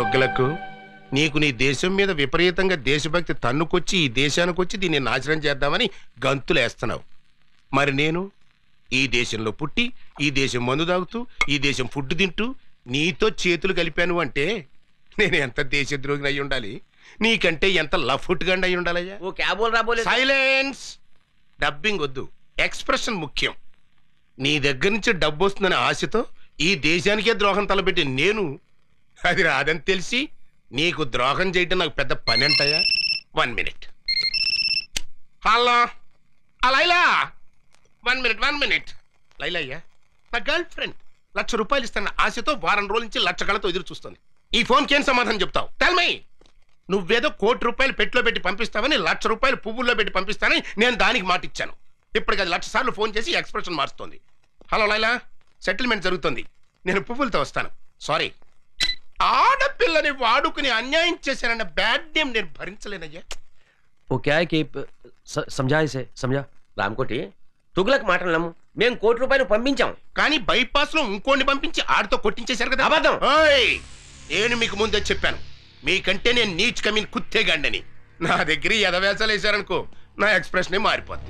తొగ్గలకు నీకు నీ దేశం మీద విపరీతంగా దేశభక్తి తన్నుకొచ్చి ఈ దేశానికి వచ్చి దీన్ని నాశనం చేద్దామని గంతులేస్తున్నావు మరి నేను ఈ దేశంలో పుట్టి ఈ దేశం మందు తాగుతూ ఈ దేశం ఫుడ్ తింటూ నీతో చేతులు కలిపాను అంటే నేను ఎంత దేశద్రోగిని అయి ఉండాలి నీకంటే ఎంత లఫుట్గా అయి ఉండాలయ్యా ఓ క్యా బోల్ రా బోలే సైలెన్స్ డబ్బింగ్ వద్దు ఎక్స్ప్రెషన్ ముఖ్యం నీ దగ్గర నుంచి డబ్బు వస్తుందనే ఆశతో ఈ దేశానికే ద్రోహం తలపెట్టి నేను అది రాదని తెలిసి నీకు ద్రోహం చేయటం నాకు పెద్ద పని అంటాయా వన్ మినిట్ హలో ఆ Laila one minute one minute Laila అయ్యా నా గర్ల్ ఫ్రెండ్ లక్ష రూపాయలు ఇస్తాను ఆశతో వారం రోజుల నుంచి లక్ష కళతో ఎదురు చూస్తుంది ఈ ఫోన్కి ఏం సమాధానం చెప్తావు టెల్ మై నువ్వేదో కోటి రూపాయలు పెట్టిలో పెట్టి పంపిస్తావని లక్ష రూపాయలు పువ్వుల్లో పెట్టి పంపిస్తానని నేను దానికి మాట ఇచ్చాను ఇప్పటికి అది లక్ష సార్లు ఫోన్ చేసి ఎక్స్ప్రెషన్ మారుస్తుంది హలో లైలా సెటిల్మెంట్ జరుగుతుంది నేను పువ్వులతో వస్తాను సారీ ఆడపిల్లని వాడుకుని అన్యాయం చేశానన్న బ్యాడ్ నేమ్ నేను భరించలేనయ్యా वो क्या है कि स- समझा इसे समझा రామకోటి తుగులకు మాటలు నమ్ము మేము కోటి రూపాయలు పంపించాం కానీ బైపాస్ లో ఇంకోని పంపించి ఆడితో కొట్టించేశారు కదా అబద్ధం. ఓయ్! నేను మీకు ముందే చెప్పాను మీకంటే నేను నీచ్ కమీన్ కుత్తేగాండని నా దగ్గర ఎదవేసాలు వేశారనుకో నా ఎక్స్ప్రెషన్ మారిపోద్ది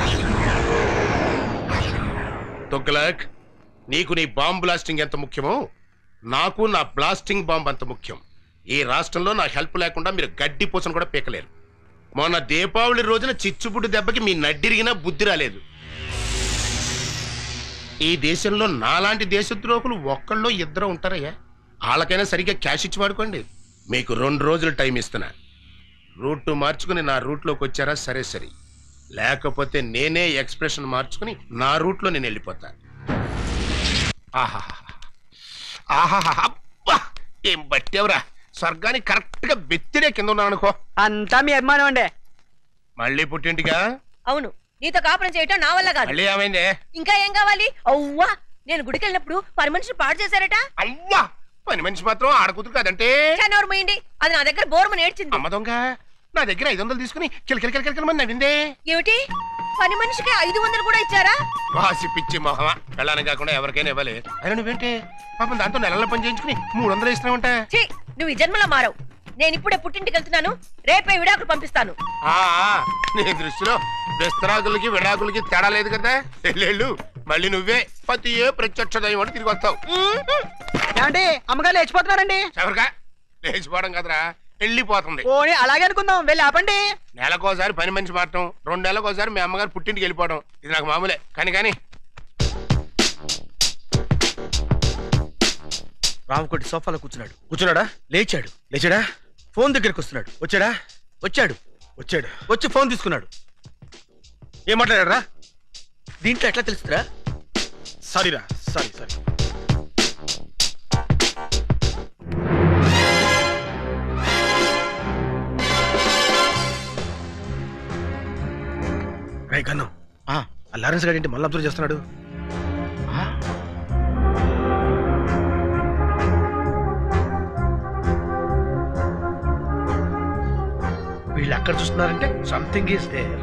తొగ్లక్ నీకు నీ బాంబ్ బ్లాస్టింగ్ ఎంత ముఖ్యమో నాకు నా బ్లాస్టింగ్ బాంబ్ అంత ముఖ్యం ఈ రాష్ట్రంలో నా హెల్ప్ లేకుండా మీరు గడ్డి పూసను కూడా పీకలేరు మొన్న దీపావళి రోజున చిచ్చుబుడ్డు దెబ్బకి మీ నడ్డిరిగినా బుద్ధి రాలేదు ఈ దేశంలో నాలాంటి దేశద్రోహులు ఒక్కళ్ళో ఇద్దరు ఉంటారయ్యా వాళ్ళకైనా సరిగ్గా క్యాష్ ఇచ్చి వాడుకోండి మీకు రెండు రోజులు టైం ఇస్తున్నా రూట్ మార్చుకుని నా రూట్లోకి వచ్చారా సరే సరే లేకపోతే నేనే ఎక్స్ప్రెషన్ మార్చుకుని నా రూట్లో నేను వెళ్ళిపోతా ఆహాహా. ఆహాహా. అబ్బా ఏం బట్టేవరా స్వర్గానికి కరెక్ట్ గా బెత్తిరే కింద ఉన్నాను అనుకో అంతా మీ అభిమానం అండి మళ్ళీ పుట్టింటిగా అవును నీతో కాపురం చేయటం నా వల్ల కాదు మళ్ళీ ఏమైంది ఇంకా ఏం కావాలి అవ్వా నేను గుడికి వెళ్ళినప్పుడు పని మనిషిని పాడు చేశారట అవ్వా పని మనిషి మాత్రం ఆడకూతురు కాదంటే చనవరు పోయింది అది నా దగ్గర బోర్మని ఏడ్చింది అమ్మ దొంగ నా దగ్గర ఐదు వందలు తీసుకుని కిలకిల కిలకిల మంది నవ్విందే ఏమిటి పని మనిషికి ఐదు వందలు కూడా ఇచ్చారా వాసి పిచ్చి మొహమా వెళ్ళాలని కాకుండా ఎవరికైనా ఇవ్వాలి అయినా నువ్వేంటి పాపం దాంతో నెలల పని చేయించుకుని మూడు వందలు ఇస్తున్నావంట ఛీ నువ్వు ఈ జన్మలో మారవు నేను ఇప్పుడే పుట్టింటికి వెళ్తున్నాను రేపే విడాకులు పంపిస్తాను ఆ, ఆ, నీ దృష్టిలో విస్తరాకులకి విడాకులకి తేడా లేదు కదా వెళ్ళు మళ్ళీ నువ్వే పతి ఏ ప్రత్యక్ష దైవం అని తిరిగి వస్తావు ఏమండి అమ్మగారు లేచిపోతున్నారండి ఎవరిగా లేచిపోవడం కదరా వెళ్ళిపోతుంది ఓని అలాగే అనుకుందాం వెళ్ళి ఆపండి నెలకోసారి పని మనిషి మారటం రెండు నెలలకోసారి మీ అమ్మగారు పుట్టింటికి వెళ్ళిపోవడం ఇది నాకు మామూలే కానీ కానీ రామకోటి సోఫాలో కూర్చున్నాడు కూర్చున్నాడా లేచాడు లేచాడా ఫోన్ దగ్గరికి వస్తున్నాడు వచ్చాడా వచ్చాడు వచ్చాడు వచ్చి ఫోన్ తీసుకున్నాడు ఏం మాట్లాడారా దీంట్లో ఎట్లా తెలుస్తుందిరా సారీరా సారీ సారీ రే గన్నం ఆ లారెన్స్ గారు ఏంటి మళ్ళీ అబ్జర్వ్ చేస్తున్నాడు ఆ? వీళ్ళు అక్కడ చూస్తున్నారంటే సంథింగ్ ఈస్ దేర్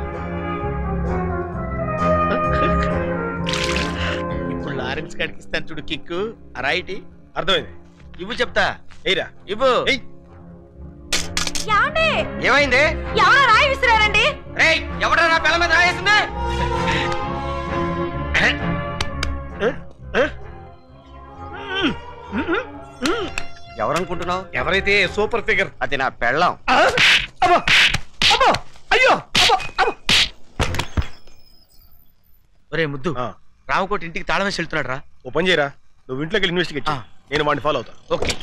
ఇప్పుడు లారెన్స్ గారికి ఇస్తాను చూడు కిక్కు రైట్ అర్థమైంది ఇవ్వు చెప్తా ఏరా ఇవ్వు ఏయ్ ఏమండి ఏమైంది ఎవరో రాయి విసిరారండి రేయ్ ఎవడరా నా పిల్ల మీద రాయేసింది ఎవరనుకుంటున్నావు ఎవరైతే సూపర్ ఫిగర్ అది నా పెళ్ళం అబ్బో అబ్బో అయ్యో అబ్బో అబ్బో ఒరే ముద్దు రామకోటి ఇంటికి తాళం వేసి వెళ్తున్నాడు రా ఓ పని చేయరా నువ్వు ఇంట్లోకి వెళ్ళి ఇన్వెస్టిగేట్ చెయ్. ఆ. నేను వాడిని ఫాలో అవుతాను ఓకే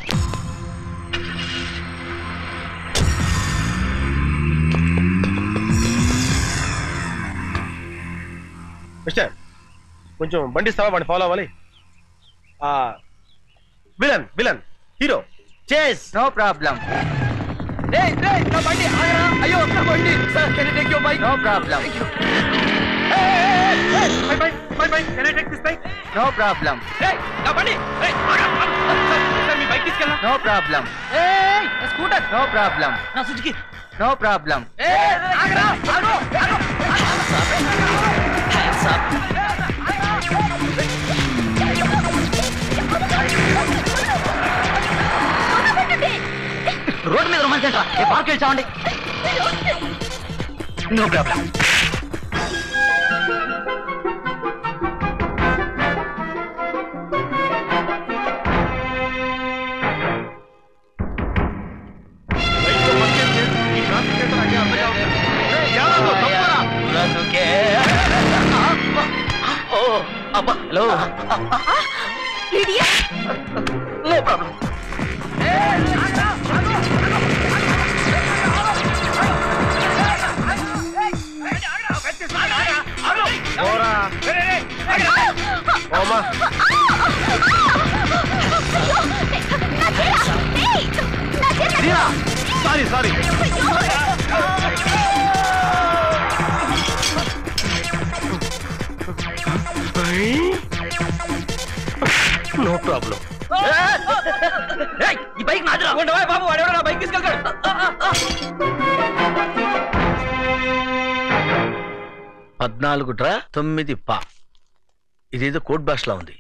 మిస్టర్ కొంచెం బండి ఇస్తావా వాడిని ఫాలో అవ్వాలి ఆ villain villain hero chase no problem అయ్యో నా బండి sir can take your bike no problem no problem no problem scooter no problem నా సుజుకి నో ప్రాబ్లం రోడ్డు మీద రొమాన్స్ ఏంట్రా ఏ పార్క్ వెళ్ళామండి no problem hello no problem sorry sorry no problem ఈ బైక్ నాదిరా ఉండవా బాబు వాడెవడో నా బైక్ తీసుకెళ్తాడు పద్నాలుగు డ్రా తొమ్మిది పా ఇదేదో కోడ్ భాషలా ఉంది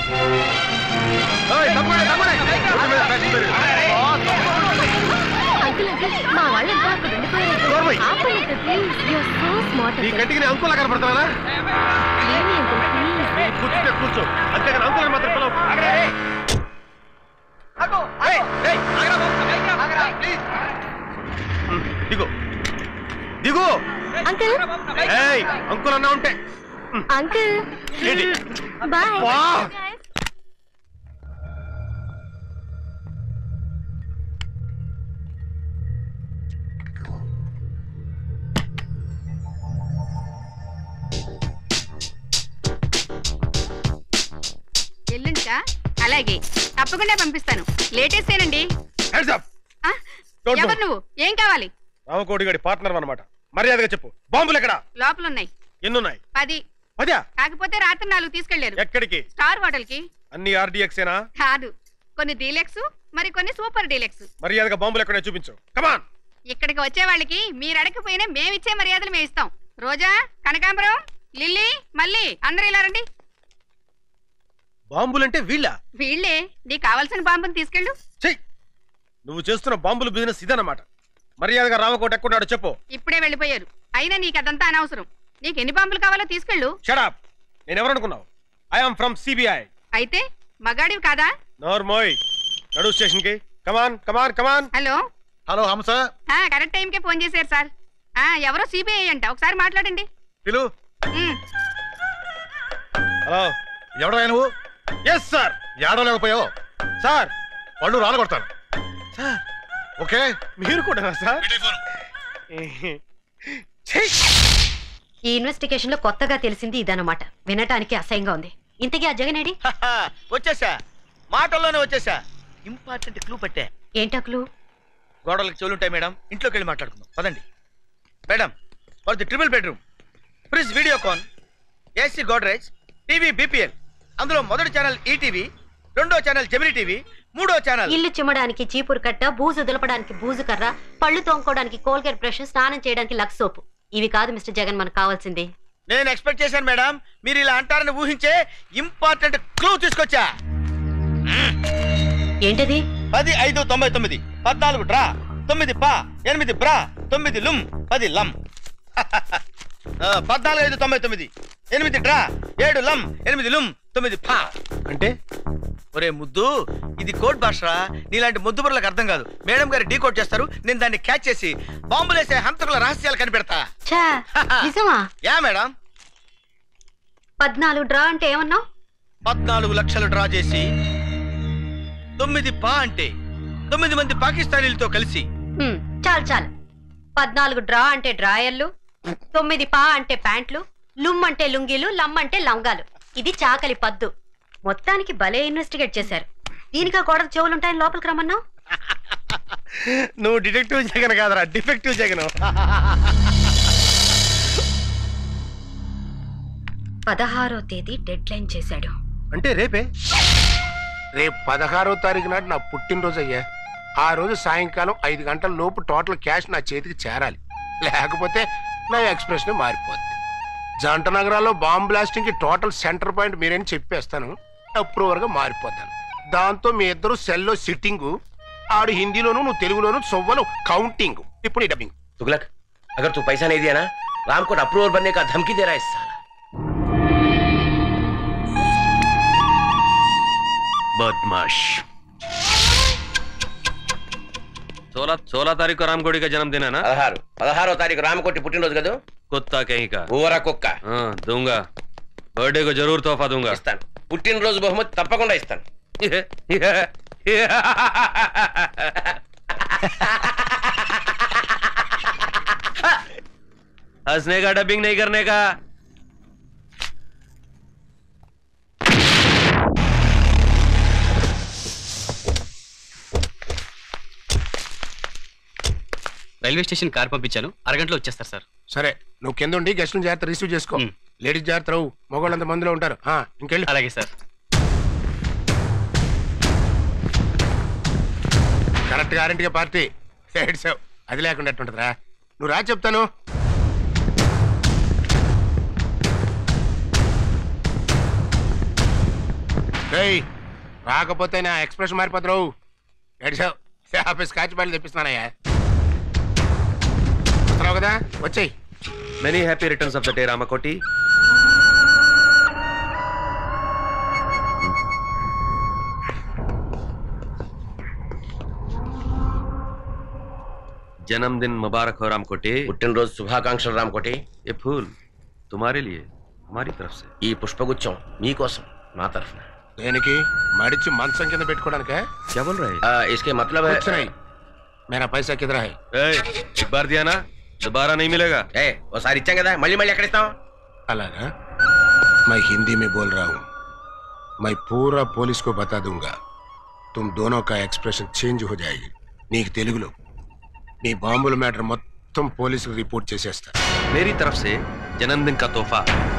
అంకుల్ అంకుల్ మా వాళ్ళంతా అక్కడ ఉండిపోయారు నోర్మై. ఆపండి uncle please you're so smart ఈ కంటికి నేను అంకులా కనపడతానా ఏమి అంకుల్ ప్లీజ్ కూర్చుంటే కూర్చో అంతేగాని అంకుల్ మాత్రం పిలవ దిగు దిగు అంకుల్ ఏయ్ అంకుల్ అన్నా ఉంటే అంకుల్ ఏంటి బాయ్ వా ఎల్లుంటా అలాగే తప్పకుండా పంపిస్తాను లేటెస్ట్ ఏనండి హెడ్స్ అప్ ఆ? Don't ఎవరు move. నువ్వు ఏం కావాలి రామకోటి గడి పార్ట్నర్ అన్నమాట మర్యాదగా చెప్పు బాంబులు ఎక్కడ లోపల ఉన్నాయి ఎన్నున్నాయి పది పదా కాకపోతే రాత్రి నాలుగు తీసుకెళ్లారు ఎక్కడికి స్టార్ హోటల్ కి అన్ని ఆర్డిఎక్స్ ఏనా కాదు కొన్ని డీలెక్స్ మరి కొన్ని సూపర్ డీలెక్స్ మర్యాదగా బాంబులు ఎక్కడ చూపించు కమాన్ ఇక్కడికి వచ్చే వాళ్ళకి మీరు అడగకపోయినా మేమిచ్చే మర్యాదలు మేము ఇస్తాం రోజా కనకాంబరం లిల్లీ మళ్ళీ అందరూ ఇలా రండి బాంబులంటే వీళ్ళ వీళ్ళే నీకు కావాల్సిన బాంబుని తీసుకెళ్ళు చెయ్ నువ్వు చేస్తున్న బాంబుల బిజినెస్ ఇదన్నమాట మర్యాదగా రామకోట ఎక్కడున్నాడో చెప్పు ఇప్పుడే వెళ్ళిపోయారు అయినా నీకు అదంతా అనవసరం నీకు ఎన్ని బాంబులు కావాలో తీసుకెళ్ళు షడాప్ నేను ఎవరనుకున్నావు ఐఎమ్ ఫ్రమ్ సిబిఐ అయితే మగాడివి కాదా నోర్మోయ్ నడు స్టేషన్ కి కమాన్ కమాన్ కమాన్ హలో హలో హంస ఆ, కరెక్ట్ టైంకే ఫోన్ చేశారు సార్ ఆ, ఎవరో సిబిఐ అంట ఒకసారి మాట్లాడండి పిలు ఉమ్, హలో ఎవడా నువ్వు ఎస్ సార్ ఏడలేకపోయావు సార్ పళ్ళు రాలగొడతాను సార్ ఓకే మీరు కూడా సార్ ఛీ! ఈ ఇన్వెస్టిగేషన్ లో కొత్తగా తెలిసింది ఇదన్నమాట వినటానికి అసహ్యంగా ఉంది ఇంతకీ ఆ జగనేడి వచ్చేసా మాటల్లోనే వచ్చేసా ఇంపార్టెంట్ క్లూ పట్టే ఏంటక్లు గోడలకు చెవులుంటాయి మేడం ఇంట్లోకి వెళ్ళి మాట్లాడుకుందాం పదండి madam for the triple bedroom fridge Videocon AC Godrej TV BPL అందులో మొదటి ఛానల్ ఈటీవీ రెండో ఛానల్ జెమిని టీవీ మూడో ఛానల్ ఇల్లు చిమ్మడానికి చీపురు కట్ట బూజు దులపడానికి బూజు కర్ర పళ్ళు తోముకోవడానికి కోల్గేట్ బ్రష్ స్నానం చేయడానికి లక్స్ సోపు ఇవి కాదు మిస్టర్ జగన్ మనకు కావాల్సింది నేను ఎక్స్పెక్ట్ చేశాను మేడం మీరు ఇలా అంటారని ఊహించే ఇంపార్టెంట్ క్లూ తీసుకొచ్చా ఏంటది పది ఐదు తొంభై తొమ్మిది పద్నాలుగు డ్రా తొమ్మిది పా ఎనిమిది బ్రా తొమ్మిది లుమ్ పది లమ్ ఆ, పద్నాలుగు ఐదు తొంభై తొమ్మిది ఎనిమిది డ్రా ఏడు లమ్ ఎనిమిది లుమ్ తొమ్మిది పా అంటే ఒరే ముద్దు ఇది కోడ్ భాషరా నీలాంటి ముద్దు బుర్రలకు అర్థం కాదు మేడం గారు డీ కోడ్ చేస్తారు నేను దాన్ని క్యాచ్ చేసి బాంబులేసే హంతకుల రహస్యాలు కనిపెడతా ఛా, నిజమా యా మేడం పద్నాలుగు డ్రా అంటే ఏమన్నావు పద్నాలుగు లక్షలు డ్రా చేసి తొమ్మిది పా అంటే తొమ్మిది మంది పాకిస్తానీలతో కలిసి హ్మ్, చాలు చాలు పద్నాలుగు డ్రా అంటే డ్రాయర్లు తొమ్మిది పా అంటే ప్యాంట్లు లుమ్ అంటే లుంగీలు లమ్ అంటే లంగాలు ఇది చాకలి పద్దు మొత్తానికి భలే ఇన్వెస్టిగేట్ చేశారు దీనికా గోడకు చెవులుంటాయని లోపలికి రమ్మన్నావు నువ్వు డిటెక్టివ్ జగన్ కాదరా డిఫెక్టివ్ జగన్ పదహారో తేదీ డెడ్ లైన్ చేశాడు అంటే రేపే రేపు పదహారో తారీఖు నాడు నా పుట్టినరోజు అయ్యా ఆ రోజు సాయంకాలం ఐదు గంటల లోపు టోటల్ క్యాష్ నా చేతికి చేరాలి లేకపోతే నా ఎక్స్ప్రెషన్ మారిపోద్ది జంట నగరాల్లో బాంబ్ బ్లాస్టింగ్ కి టోటల్ సెంటర్ పాయింట్ మీరేని చెప్పేస్తాను అప్రూవర్ గా మారిపోతాను దాంతో మీ ఇద్దరు సెల్లో సిట్టింగు ఆడు హిందీలోను నువ్వు తెలుగులోను సొవ్వను కౌంటింగ్ ఇప్పుడు నీ డబ్బింగ్ तुगलक अगर तू पैसा नहीं दिया ना राम को अप्रूवर बनने का धमकी दे रहा है इस साला बदमाश सोलह सोलह तारीख को रामगोड़ी का जन्मदिन है ना పదహారు పదహారో తారీఖు రామకోటి పుట్టినరోజు కదా कुत्ता कहीं का ఊర కుక్క हाँ दूंगा बर्थडे को जरूर तोहफा दूंगा ఇస్తాను పుట్టినరోజు బహుమతి తప్పకుండా ఇస్తాను हंसने का डबिंग नहीं करने का రైల్వే స్టేషన్ కార్ పంపించాను అరగంటలో వచ్చేస్తారు సార్ సరే నువ్వు కింద ఉండి గెస్ట్లను జాగ్రత్త రిసీవ్ చేసుకో మ్. లేడీస్ జాగ్రత్త రావు మగవాళ్ళంత మందిలో ఉంటారు ఆ, ఇంకెళ్ళు అలాగే సార్ కరెక్ట్ గ్యారంటీగా పార్టీ ఏడ్చావు అది లేకుండా ఎట్టుంటదిరా నువ్వు రా చెప్తాను ఏయ్ రాకపోతే నా ఎక్స్ప్రెషన్ మారిపోతున్నావు ఏడ్చావు ఆఫీస్ కాచి బయలు తెప్పిస్తున్నానయ్యా వస్తున్నావు కదా వచ్చేయ్ Many happy returns of the day, Ramakoti. जन्मदिन मुबारक हो रामकोटी పుట్టినరోజు శుభాకాంక్షలు రామకోటి ये फूल तुम्हारे लिए हमारी तरफ से ఈ పుష్పగుచ్చం మీకోసం నా తరఫున దేనికి మడిచి మంచం కింద పెట్టుకోవడానికే क्या बोल रहे ఆ, ఇస్కే మతలబ్ హై- कुछ नहीं मेरा पैसा किधर है हैं ए, एक बार दिया ना दोबारा नहीं मिलेगा ఏ ఓసారి ఇచ్చాం కదా మళ్ళీ మళ్ళీ ఎక్కడ ఇస్తాం అలాगा मैं हिंदी में बोल रहा हूँ मैं पूरा पुलिस को बता दूंगा तुम दोनों का एक्सप्रेशन చేంజ్ हो जाएगी నీకు తెలుగులో మీ బాంబుల మ్యాటర్ మొత్తం పోలీసులు రిపోర్ట్ చేసేస్తా मेरी तरफ से जन्मदिन का तोहफा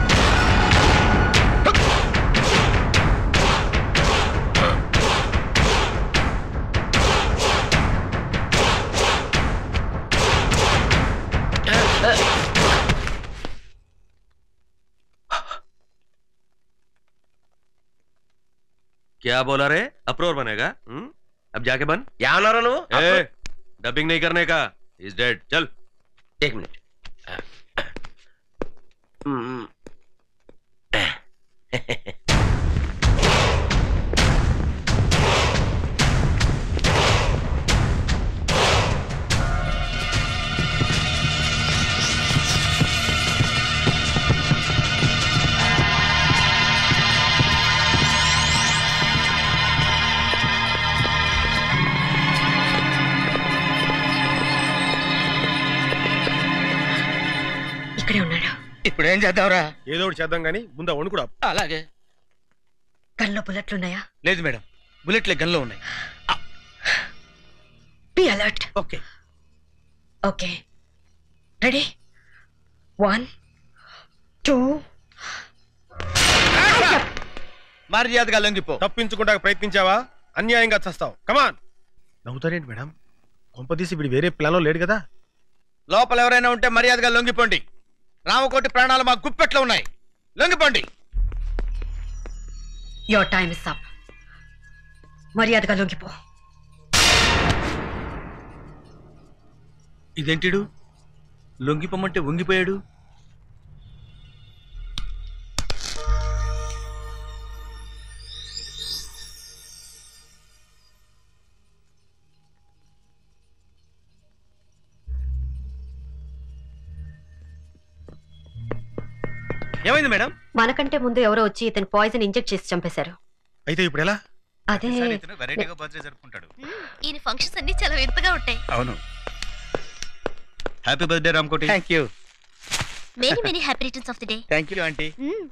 क्या बोला रे अप्रोर बनेगा हुँ? अब जाके बन ఏమన్నారు నువ్వు ए, डबिंग नहीं करने का इज डेड चल एक मिनट हम्म। ఇక్కడే ఉన్నాడు ఇప్పుడు ఏం చేద్దాంరా ఏదో ఒకటి చేద్దాం కానీ ముందు వణుకుడు ఆపు. అలాగే గన్లో బుల్లెట్లున్నాయా లేదు మేడం బుల్లెట్లే గన్లో ఉన్నాయి be alert okay okay ready one two మర్యాదగా లొంగిపో తప్పించుకుంటా ప్రయత్నించావా అన్యాయంగా చస్తావు కమాన్ నవ్వుతారేంటి మేడం కొంపదీసి వీడు వేరే ప్లాన్లో లేడు కదా లోపల ఎవరైనా ఉంటే మర్యాదగా లొంగిపోండి రామకోటి ప్రాణాలు మా గుప్పెట్లో ఉన్నాయి లొంగిపోండి యువర్ టైమ్ ఇస్ అప్ మర్యాదగా లొంగిపో ఇదేంటిడు లొంగిపోమంటే వంగిపోయాడు ఏమైంది మేడం మనకంటే ముందు ఎవరో వచ్చి ఇతను పాయిజన్ ఇంజెక్ట్ చేసి చంపేశారు అయితే ఇప్పుడు ఎలా అదే వెరైటీగా బర్త్డే జరుపుకుంటాడు ఈయన ఫంక్షన్స్ అన్ని చాలా వింతగా ఉంటాయి అవును happy birthday Ramkoti thank you many many happy returns of the day thank you aunty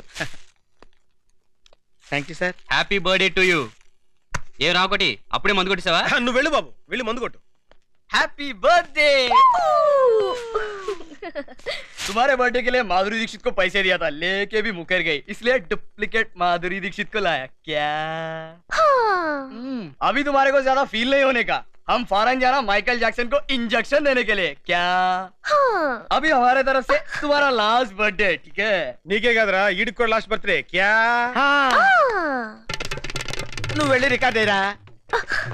thank you sir happy birthday to you ఏ రాకొటి అప్పుడే మందు కొట్టేసావా నువ్వు వెళ్ళు బాబు వెళ్ళి మందు కొట్టు हैप्पी बर्थडे तुम्हारे बर्थडे के लिए माधुरी दीक्षित को पैसे दिया था लेके भी मुकर गई इसलिए डुप्लीकेट माधुरी दीक्षित को लाया क्या हम्म, अभी तुम्हारे को ज्यादा फील नहीं होने का हम फॉरन जाना माइकल जैक्सन को इंजेक्शन देने के लिए क्या अभी हमारे तरफ से तुम्हारा लास्ट बर्थडे ठीक है నీకే కదరా ఈడికి కూడా లాస్ట్ బర్త్డే క్యా నువ్వు వెళ్ళి రికార్డ్ అయ్యరా